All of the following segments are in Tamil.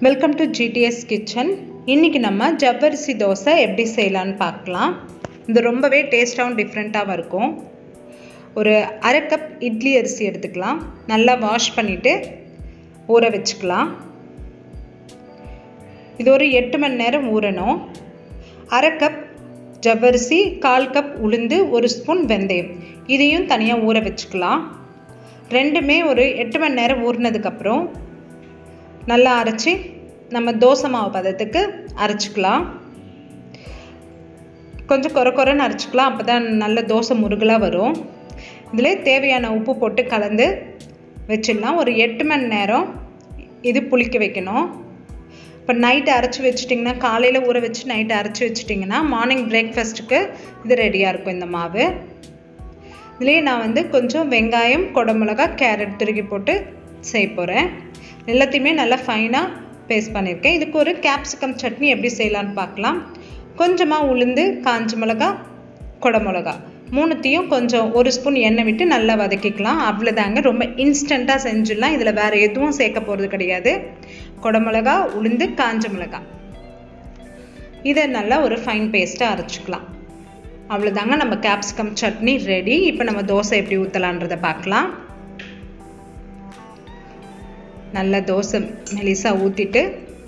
வெல்கம் டு ஜிடிஎஸ் கிச்சன் இன்றைக்கி நம்ம ஜவ்வரிசி தோசை எப்படி செய்யலான்னு பார்க்கலாம் இது ரொம்பவே டேஸ்ட்டாகவும் டிஃப்ரெண்ட்டாகவும் இருக்கும் ஒரு அரை கப் இட்லி அரிசி எடுத்துக்கலாம் நல்லா வாஷ் பண்ணிவிட்டு ஊற வச்சுக்கலாம் இது ஒரு எட்டு மணி நேரம் ஊறணும் அரை கப் ஜவ்வரிசி கால் கப் உளுந்து ஒரு ஸ்பூன் வெந்தயம் இதையும் தனியாக ஊற வச்சுக்கலாம் ரெண்டுமே ஒரு எட்டு மணி நேரம் ஊறினதுக்கப்புறம் நல்லா அரைச்சி நம்ம தோசை மாவு பதத்துக்கு அரைச்சிக்கலாம் கொஞ்சம் குறை குறைன்னு அரைச்சிக்கலாம் அப்போ தான் நல்ல தோசை முருகலாக வரும் இதில் தேவையான உப்பு போட்டு கலந்து வச்சிடலாம் ஒரு எட்டு மணி நேரம் இது புளிக்க வைக்கணும் இப்போ நைட்டு அரைச்சி வச்சிட்டிங்கன்னா காலையில் ஊற வச்சு நைட்டு அரைச்சி வச்சிட்டிங்கன்னா மார்னிங் பிரேக்ஃபாஸ்ட்டுக்கு இது ரெடியாக இருக்கும் இந்த மாவு இதுலேயே நான் வந்து கொஞ்சம் வெங்காயம் குடமிளகா கேரட் துருகி போட்டு செய்ய போகிறேன் எல்லாத்தையுமே நல்லா ஃபைனாக பேஸ்ட் பண்ணியிருக்கேன் இதுக்கு ஒரு கேப்சிகம் சட்னி எப்படி செய்யலான்னு பார்க்கலாம் கொஞ்சமாக உளுந்து காஞ்ச மிளகா குடமிளகா மூணுத்தையும் கொஞ்சம் ஒரு ஸ்பூன் எண்ணெய் விட்டு நல்லா வதக்கிக்கலாம் அவ்வளோதாங்க ரொம்ப இன்ஸ்டண்ட்டாக செஞ்சிடலாம் இதில் வேறு எதுவும் சேர்க்க போகிறது கிடையாது குடமிளகா உளுந்து காஞ்ச மிளகா இதை நல்லா ஒரு ஃபைன் பேஸ்ட்டாக அரைச்சிக்கலாம் அவ்வளோதாங்க நம்ம கேப்சிகம் சட்னி ரெடி இப்போ நம்ம தோசை எப்படி ஊற்றலான்றதை பார்க்கலாம் நல்ல தோசை மெலிசாக ஊற்றிட்டு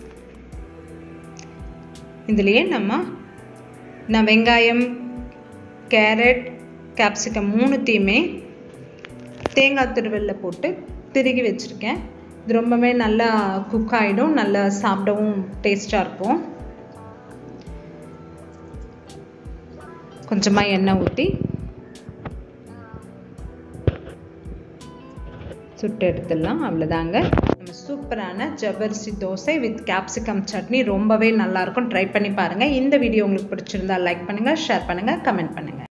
இதுலேயே நம்ம நான் வெங்காயம் கேரட் கேப்சிகம் மூணுத்தையுமே தேங்காய் திருவல்ல போட்டு திருகி வச்சுருக்கேன் இது ரொம்பவே நல்லா குக் ஆகிடும் நல்லா சாப்பிடவும் டேஸ்ட்டாக இருக்கும் கொஞ்சமாக எண்ணெய் ஊற்றி சுட்டு எடுத்துடலாம் அவ்வளோதாங்க நம்ம சூப்பரான ஜவ்வரிசி தோசை வித் கேப்சிகம் சட்னி ரொம்பவே நல்லாயிருக்கும் ட்ரை பண்ணி பாருங்கள் இந்த வீடியோ உங்களுக்கு பிடிச்சிருந்தா லைக் பண்ணுங்கள் ஷேர் பண்ணுங்கள் கமெண்ட் பண்ணுங்கள்